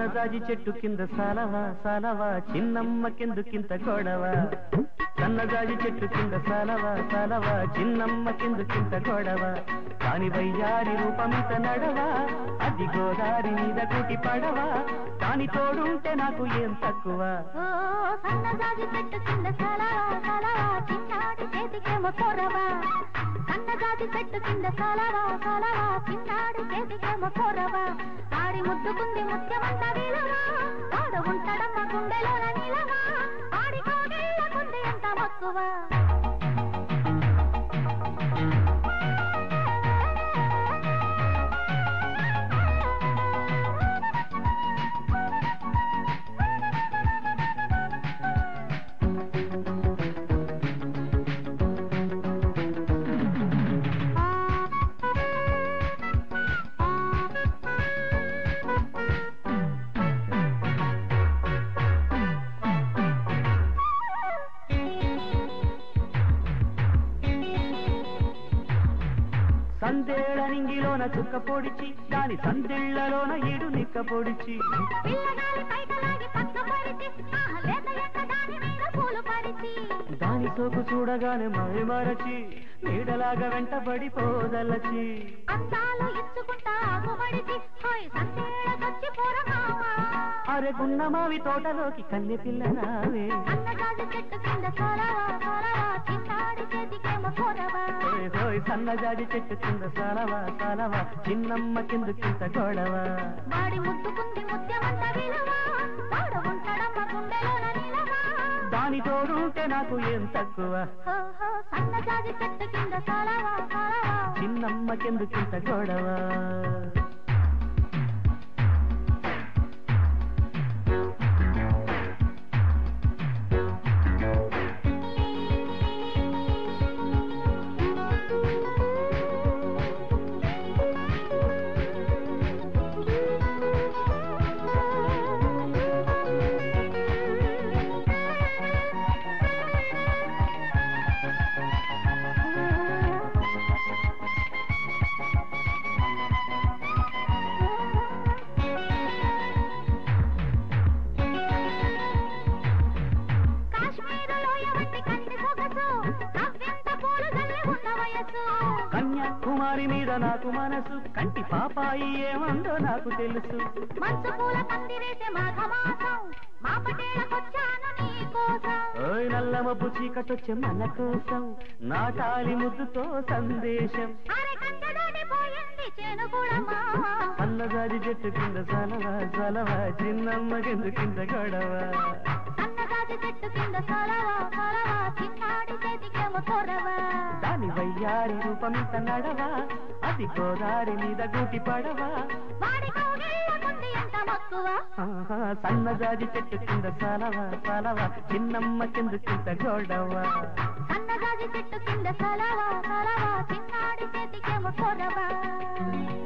సన్నజాజి చెట్టు కింద సాలవా సాలవా చిన్నమ్మ కిందుకింత గొడవ సన్నజాజి చెట్టు కింద సాలవా సాలవా చిన్నమ్మ కిందుకింత గొడవ కాని వయ్యారి రూపమిత నడవా అది గోదారి మీద కూటి పడవా కాని తోడుంటే నాకు ఏం తక్కువ ఓ సన్నజాజి చెట్టు కింద సలవా సలవా చిన్నాడి చేతికేమో కొరవా సన్నజాజి చెట్టు కింద సలవా సలవా చిన్నాడి చేతికేమో కొరవా ఆడి ముద్దుకుంది ముత్యమంత విలువా వాడు ఉంటాడమ్మ గుండెలోన నిలవా ఆడి కోగిళ్ళకుంది ఎంత మక్కువ సందేళ నింగిలోన చుక్క పొడిచి దాని సందిళ్లలోన ఇడు నిక్క పొడిచి పిల్లగాలి పైకలాగి పక్క పరిచి ఆహ లేత ఎండ దాని మీద పూలు పరిచి దాని సోకు చూడగానే మై మరచి నీడలాగా వెంటబడి పోదలచి అందాలు ఇచ్చుకుంటా ఆకుబడిచి హోయ్ సంతేళకొచ్చి పోరమావా అరే గున్నమావి తోటలోకి కన్నె పిల్లనావే అన్నగాజు చెట్టు కింద సొరవా సొరవా చిన్నాడి చేతికేమో కొరవా హోయ్ హోయ్ సన్నజాజి చెట్టు కింద సాలవా సాలవా చిన్నమ్మ కిందకింత గొడవ వాడి ముద్దుకుంది ముత్యమంత విలువా వాడు ఉంటాడమ్మ గుండెలోన నిలవా దాని తోడుంటే నాకు ఏం తక్కువ హో హో సన్నజాజి చెట్టు కింద సొరవా సొరవా చిన్నమ్మ కిందకింత గొడవ కాశ్మీరు లోయ వంటి కంటి సొగసు నవ్వెంత పూలు జల్లి ఉన్న వయసు కన్యాకుమారి మీద నాకు మనసు కంటి పాపాయి ఏమందో నాకు తెలుసు మంచు పూల పందిరేసే మాఘమాసం మా పటేళకొచ్చాను నీ కోసం ఓయ్ నల్ల మబ్బు చీకటొచ్చే మన కోసం నాటాలి ముద్దుతో సందేశం అరే కంచె దాటిపోయింది చేను కూడా మావా అన్నగారి చెట్టు కింద సలవా సలవా చిన్నమ్మ కింద కింద గొడవ సన్నగాజి చెట్టు కింద సొరవా సొరవా చిన్నాడి చేతికేమో కొరవా దాని వయ్యారి రూపమిత నడవా అది గోదారి మీద గూటి పడవా వాడి కౌగిళ్ళకుంది ఎంత మక్కువ ఆహా, సన్నజాజి చెట్టు కింద సలవా సలవా చిన్నమ్మ కింద కింద గొడవ సన్నగాజి చెట్టు కింద సలవా సలవా చిన్నాడి చేతికేమో కొరవా